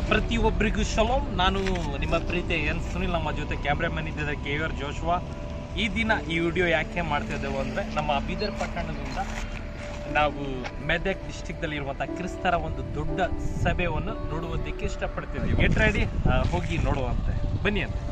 ಪ್ರತಿಯೊಬ್ಬರಿಗೂ ಶಲೋಮ್ ನಾನು ನಿಮ್ಮ ಪ್ರೀತಿಯ ಎನ್ ಸುನಿಲ್ ನಮ್ಮ ಜೊತೆ ಕ್ಯಾಮ್ರಾಮನ್ ಇದ್ದಿದ್ದ ಕೆ ಆರ್ ಜೋಶ್ವಾ ಈ ದಿನ ಈ ವಿಡಿಯೋ ಯಾಕೆ ಮಾಡ್ತಾ ಇದ್ದೇವೆ ಅಂದರೆ ನಮ್ಮ ಬೀದರ್ ಪಟ್ಟಣದಿಂದ ನಾವು ಮೆದಕ್ ಡಿಸ್ಟಿಕ್ದಲ್ಲಿ ಇರುವಂಥ ಕ್ರಿಸ್ತರ ಒಂದು ದೊಡ್ಡ ಸಭೆಯನ್ನು ನೋಡುವುದಕ್ಕೆ ಇಷ್ಟಪಡ್ತಿದ್ದೀವಿ ಗೆಟ್ ರೆಡಿ ಹೋಗಿ ನೋಡುವಂತೆ ಬನ್ನಿ ಅಂತ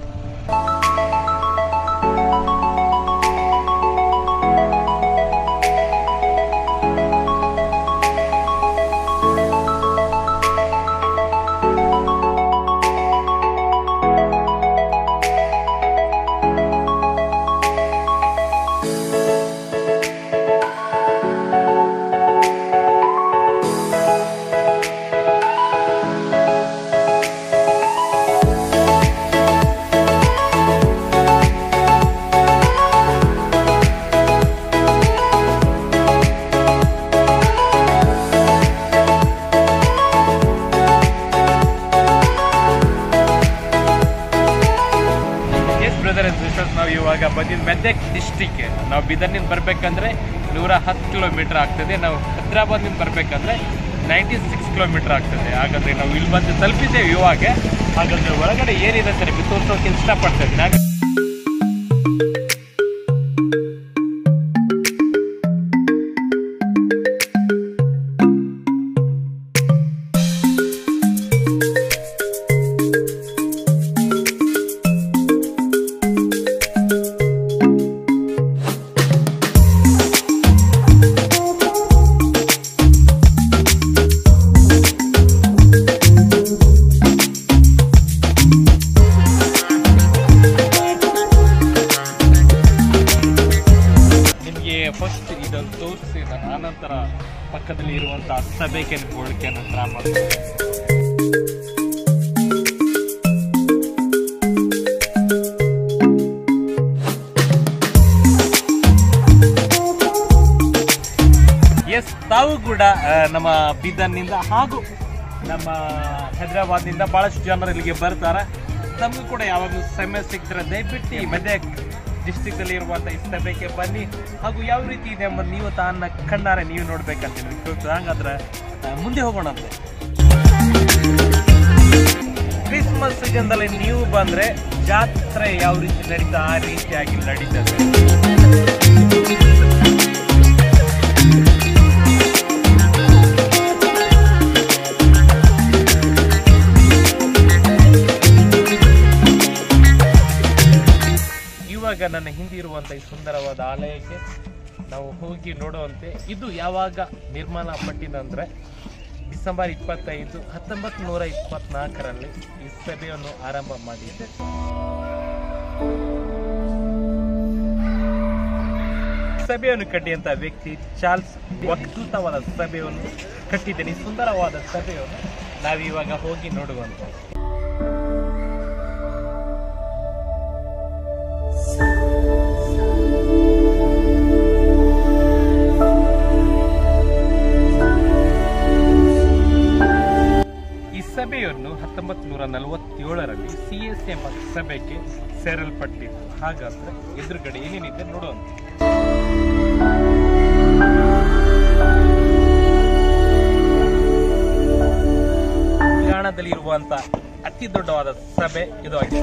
ಎಸ್ ಬ್ರದರ್ ಅಂಡ್ ಸಿಸ್ಟರ್ಸ್ ನಾವು ಇವಾಗ ಬಂದಿದ್ದು ಮೆದಕ್ ಡಿಸ್ಟಿಕ್ ನಾವು ಬೀದರ್ನಿಂದ ಬರಬೇಕಂದ್ರೆ ನೂರ ಹತ್ತು ಕಿಲೋಮೀಟರ್ ಆಗ್ತದೆ ನಾವು ಹೈದ್ರಾಬಾದ್ನಿಂದ ಬರಬೇಕಂದ್ರೆ ನೈಂಟಿ ಸಿಕ್ಸ್ ಕಿಲೋಮೀಟರ್ ಆಗ್ತದೆ ಹಾಗಾದ್ರೆ ನಾವು ಇಲ್ಲಿ ಬಂದು ತಲುಪಿದ್ದೇವೆ ಇವಾಗ ಹಾಗಾದ್ರೆ ಒಳಗಡೆ ಏನಿದೆ ಅಂತ ನಿಮಗೆ ತೋರಿಸೋಕೆ ಇಷ್ಟಪಡ್ತಾ ಇದ್ದೀನಿ ಹಾಗ- ನಿಮಗೆ ಫಸ್ಟ್ ಇದನ್ನು ತೋರಿಸಿ ನಾನು ಆನಂತರ ಪಕ್ಕದಲ್ಲಿ ಇರುವಂಥ ಸಭೆಗೆ ಬೋಳಿಕೆಯನ್ನು ಡ್ರಾ ಮಾಡ್ತೀನಿ ಎಸ್ ತಾವು ಕೂಡ ಆ, ನಮ್ಮ ಬೀದರ್ನಿಂದ ಹಾಗೂ ನಮ್ಮ ಹೈದರಾಬಾದ್ನಿಂದ ಬಹಳಷ್ಟು ಜನರು ಇಲ್ಲಿಗೆ ಬರ್ತಾರೆ ನಮಗೂ ಕೂಡ ಯಾವಾಗಲೂ ಸಮಯ ಸಿಗ್ತಾರೆ ದಯವಿಟ್ಟು ಈ ಮೆದಕ್ ಡಿಸ್ಟಿಕ್ ಅಲ್ಲಿ ಇರುವಂತ ಈ ಸಭೆಗೆ ಬನ್ನಿ ಹಾಗೂ ಯಾವ ರೀತಿ ಇದೆ ಎಂಬುದು ನೀವು ತಾನ ಕಣ್ಣಾರೆ ನೀವು ನೋಡ್ಬೇಕಂತ ನಿಮ್ಗೆ ಕೇಳ್ತದೆ ಹಂಗಾದ್ರೆ ಆ, ಮುಂದೆ ಹೋಗೋಣಂತೆ ಕ್ರಿಸ್ಮಸ್ ಸೀಸನ್ದಲ್ಲಿ ನೀವು ಬಂದ್ರೆ ಜಾತ್ರೆ ಯಾವ ರೀತಿ ನಡೀತಾ ಆ ರೀತಿಯಾಗಿ ನಡೀತದೆ ಇವಾಗ ನನ್ನ ಹಿಂದೆ ಇರುವಂತ ಈ ಸುಂದರವಾದ ಆಲಯಕ್ಕೆ ನಾವು ಹೋಗಿ ನೋಡುವಂತೆ ಇದು ಯಾವಾಗ ನಿರ್ಮಾಣ ಪಟ್ಟಿದಂದ್ರೆ ಡಿಸೆಂಬರ್ ಇಪ್ಪತ್ತೈದು ಹತ್ತೊಂಬತ್ತು ನೂರ ಇಪ್ಪತ್ನಾಲ್ಕರಲ್ಲಿ ಈ ಸಭೆಯನ್ನು ಆರಂಭ ಮಾಡಿದೆ ಸಭೆಯನ್ನು ಕಟ್ಟಿದಂತ ವ್ಯಕ್ತಿ ಚಾರ್ಲ್ಸ್ ಅದ್ಭುತವಾದ ಸಭೆಯನ್ನು ಕಟ್ಟಿದ್ದೇನೆ ಈ ಸುಂದರವಾದ ಸಭೆಯನ್ನು ನಾವಿವಾಗ ಹೋಗಿ ನೋಡುವಂತ ಈ ಸಭೆಯನ್ನು ಹತ್ತೊಂಬತ್ತು ನೂರ ನಲವತ್ತೇಳರಲ್ಲಿ ಸಿ ಎಸ್ ಎಂಬ ಸಭೆಗೆ ಸೇರಲ್ಪಟ್ಟಿತ್ತು ಹಾಗಾದ್ರೆ ಎದುರುಗಡೆ ಏನೇನಿದೆ ನೋಡುವಂತೆ ಕಲ್ಯಾಣದಲ್ಲಿ ಇರುವಂತ ಅತಿ ದೊಡ್ಡವಾದ ಸಭೆ ಇದು ಆಗಿದೆ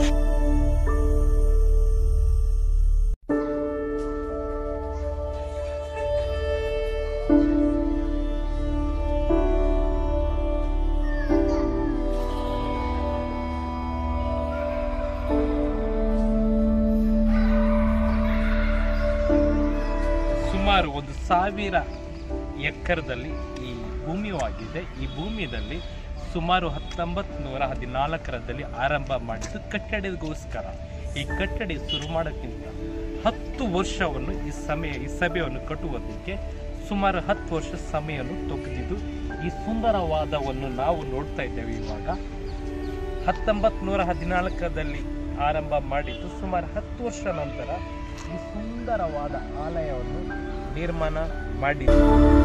ಸುಮಾರು ಒಂದು ಸಾವಿರ ಎಕರೆದಲ್ಲಿ ಈ ಭೂಮಿಯಾಗಿದೆ ಈ ಭೂಮಿಯಲ್ಲಿ ಸುಮಾರು ಹತ್ತೊಂಬತ್ತು ನೂರ ಹದಿನಾಲ್ಕರದಲ್ಲಿ ಆರಂಭ ಮಾಡಿದ್ದು ಕಟ್ಟಡಗೋಸ್ಕರ ಈ ಕಟ್ಟಡ ಶುರು ಮಾಡೋಕ್ಕಿಂತ ಹತ್ತು ವರ್ಷವನ್ನು ಈ ಸಮಯ ಈ ಸಭೆಯನ್ನು ಕಟ್ಟುವುದಕ್ಕೆ ಸುಮಾರು ಹತ್ತು ವರ್ಷ ಸಮಯವನ್ನು ತೆಗೆದಿದ್ದು ಈ ಸುಂದರವಾದವನ್ನು ನಾವು ನೋಡ್ತಾ ಇದ್ದೇವೆ ಇವಾಗ ಹತ್ತೊಂಬತ್ತು ನೂರ ಹದಿನಾಲ್ಕರಲ್ಲಿ ಆರಂಭ ಮಾಡಿದ್ದು ಸುಮಾರು ಹತ್ತು ವರ್ಷ ನಂತರ ಈ ಸುಂದರವಾದ ಆಲಯವನ್ನು ನಿರ್ಮಾಣ ಮಾಡಿದ್ದು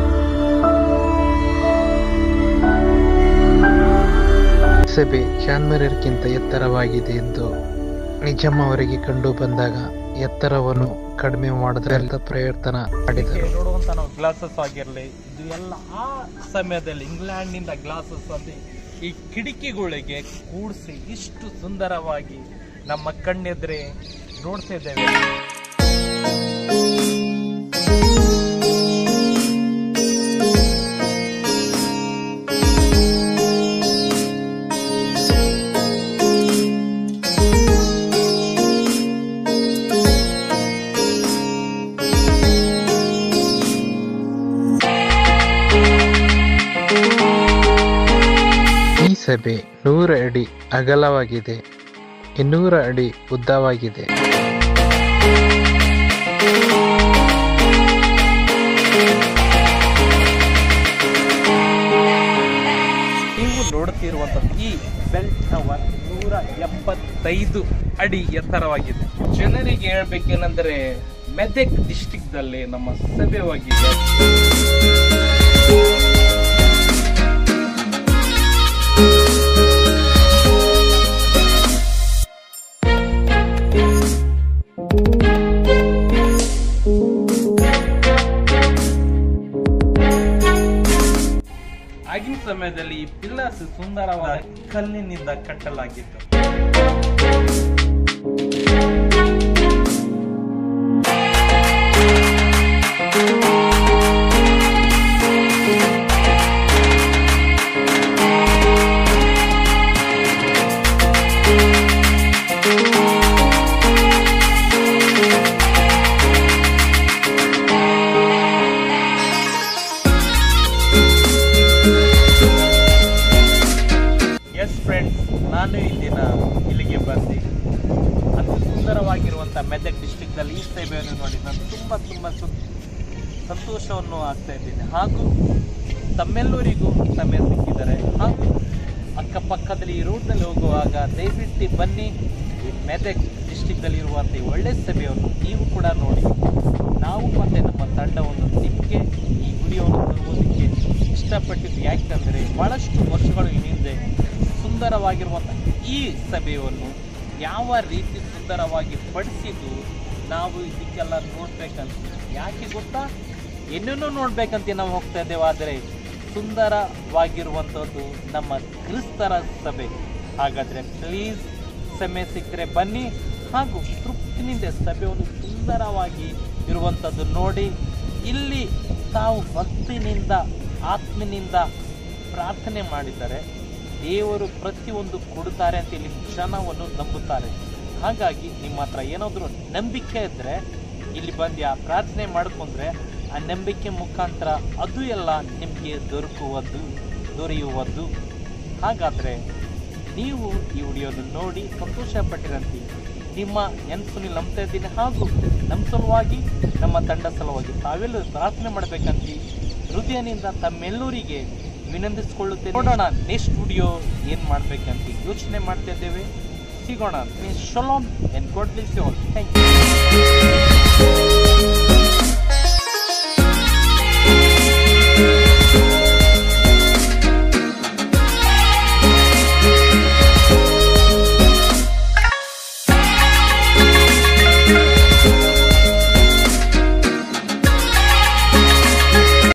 ಸಭೆ ಚಾನ್ಮರರ್ಗಿಂತ ಎತ್ತರವಾಗಿದೆ ಎಂದು ನಿಜಮ್ಮ ಅವರಿಗೆ ಕಂಡು ಬಂದಾಗ ಎತ್ತರವನ್ನು ಕಡಿಮೆ ಮಾಡಿದ್ರೆ ಅಂತ ಪ್ರಯತ್ನ ಮಾಡಿದರು ಇದಕ್ಕೆ ನೋಡುವಂತ ನಾವು ಗ್ಲಾಸಸ್ ಆಗಿರಲಿ ಇದು ಎಲ್ಲ ಆ ಸಮಯದಲ್ಲಿ ಇಂಗ್ಲೆಂಡ್ನಿಂದ ಗ್ಲಾಸಸ್ ಅಂತ ಈ ಕಿಟಕಿಗಳಿಗೆ ಕೂಡಿಸಿ ಇಷ್ಟು ಸುಂದರವಾಗಿ ನಮ್ಮ ಕಣ್ಣೆದ್ರೆ ನೋಡ್ತಾ ಇದ್ದೇವೆ ಈ ಸಭೆ ನೂರ ಅಡಿ ಅಗಲವಾಗಿದೆ ಇನ್ನೂರ ಅಡಿ ಉದ್ದವಾಗಿದೆ ನೀವು ನೋಡುತ್ತಿರುವಂತದ್ದು ಈ ಬೆಲ್ ಟವರ್ ನೂರ ಎಪ್ಪತ್ತೈದು ಅಡಿ ಎತ್ತರವಾಗಿದೆ ಜನರಿಗೆ ಹೇಳ್ಬೇಕೇನೆಂದರೆ ಮೆದಕ್ ಡಿಸ್ಟಿಕ್ ದಲ್ಲಿ ನಮ್ಮ ಸಭೆವಾಗಿದೆ ಆಗಿನ ಸಮಯದಲ್ಲಿ ಈ ಪಿಲ್ಲರ್ಸ್ ಸುಂದರವಾದ ಕಲ್ಲಿನಿಂದ ಕಟ್ಟಲಾಗಿತ್ತು ಎಸ್ ಫ್ರೆಂಡ್ಸ್ ನಾನು ಈ ದಿನ ಇಲ್ಲಿಗೆ ಬಂದು ಅತಿ ಸುಂದರವಾಗಿರುವಂಥ ಮೆದಕ್ ಡಿಸ್ಟಿಕ್ದಲ್ಲಿ ಈ ಸೇವೆಯನ್ನು ನೋಡಿ ನಾನು ತುಂಬ ತುಂಬ ಸು ಸಂತೋಷವನ್ನು ಆಗ್ತಾ ಇದ್ದೀನಿ ಹಾಗೂ ತಮ್ಮೆಲ್ಲರಿಗೂ ಸಮಯ ಸಿಕ್ಕಿದ್ದಾರೆ ಹಾಗೂ ಅಕ್ಕಪಕ್ಕದಲ್ಲಿ ಈ ರೋಡ್ನಲ್ಲಿ ಹೋಗುವಾಗ ದಯವಿಟ್ಟು ಬನ್ನಿ ಈ ಮೆದಕ್ ಡಿಸ್ಟಿಕ್ದಲ್ಲಿ ಇರುವಂಥ ಈ ಒಳ್ಳೆ ಸಭೆಯನ್ನು ನೀವು ಕೂಡ ನೋಡಿ ನಾವು ಮತ್ತು ನಮ್ಮ ತಂಡವನ್ನು ನಿಮಗೆ ಈ ವಿಡಿಯೋವನ್ನು ತರುವುದಕ್ಕೆ ಇಷ್ಟಪಟ್ಟಿದ್ದು ಯಾಕಂದರೆ ಭಾಳಷ್ಟು ವರ್ಷಗಳ ಹಿಂದೆ ಸುಂದರವಾಗಿರುವಂಥ ಈ ಸಭೆಯನ್ನು ಯಾವ ರೀತಿ ಸುಂದರವಾಗಿ ಪಡಿಸಿದ್ದು ನಾವು ಇದಕ್ಕೆಲ್ಲ ನೋಡ್ಬೇಕಂತ ಯಾಕೆ ಗೊತ್ತಾ ಏನೇನೋ ನೋಡ್ಬೇಕಂತ ನಾವು ಹೋಗ್ತಾ ಇದ್ದೇವೆ ಆದರೆ ಸುಂದರವಾಗಿರುವಂಥದ್ದು ನಮ್ಮ ಕ್ರಿಸ್ತರ ಸಭೆ ಹಾಗಾದರೆ ಪ್ಲೀಸ್ ಸಮಯ ಸಿಕ್ಕರೆ ಬನ್ನಿ ಹಾಗೂ ತೃಪ್ತಿನಿಂದ ಸಭೆಯನ್ನು ಸುಂದರವಾಗಿ ಇರುವಂಥದ್ದು ನೋಡಿ ಇಲ್ಲಿ ತಾವು ಭಕ್ತಿನಿಂದ ಆತ್ಮನಿಂದ ಪ್ರಾರ್ಥನೆ ಮಾಡಿದರೆ ದೇವರು ಪ್ರತಿಯೊಂದು ಕೊಡುತ್ತಾರೆ ಅಂತ ಇಲ್ಲಿ ಜನವನ್ನು ನಂಬುತ್ತಾರೆ ಹಾಗಾಗಿ ನಿಮ್ಮ ಹತ್ರ ಏನಾದರೂ ನಂಬಿಕೆ ಇದ್ದರೆ ಇಲ್ಲಿ ಬಂದು ಆ ಪ್ರಾರ್ಥನೆ ಮಾಡ್ಕೊಂಡ್ರೆ ಆ ನಂಬಿಕೆ ಮುಖಾಂತರ ಅದು ಎಲ್ಲ ನಿಮಗೆ ದೊರಕುವುದು ದೊರೆಯುವುದು ಹಾಗಾದರೆ ನೀವು ಈ ವಿಡಿಯೋನ ನೋಡಿ ಸಂತೋಷ ಪಟ್ಟಿರಂತೆ ನಿಮ್ಮ ನೆನಪು ನಂಬ್ತಾ ಇದ್ದೀನಿ ಹಾಗೂ ನಮ್ಮ ಸಲುವಾಗಿ ನಮ್ಮ ತಂಡ ಸಲುವಾಗಿ ತಾವೆಲ್ಲರೂ ಪ್ರಾರ್ಥನೆ ಮಾಡಬೇಕಂತ ಹೃದಯನಿಂದ ತಮ್ಮೆಲ್ಲರಿಗೆ ವಿನಂತಿಸಿಕೊಳ್ಳುತ್ತೇನೆ ನೋಡೋಣ ನೆಕ್ಸ್ಟ್ ವಿಡಿಯೋ ಏನು ಮಾಡಬೇಕಂತ ಯೋಚನೆ ಮಾಡ್ತಾ ಇದ್ದೇವೆ ಸಿಗೋಣ shalom and God bless you all thank you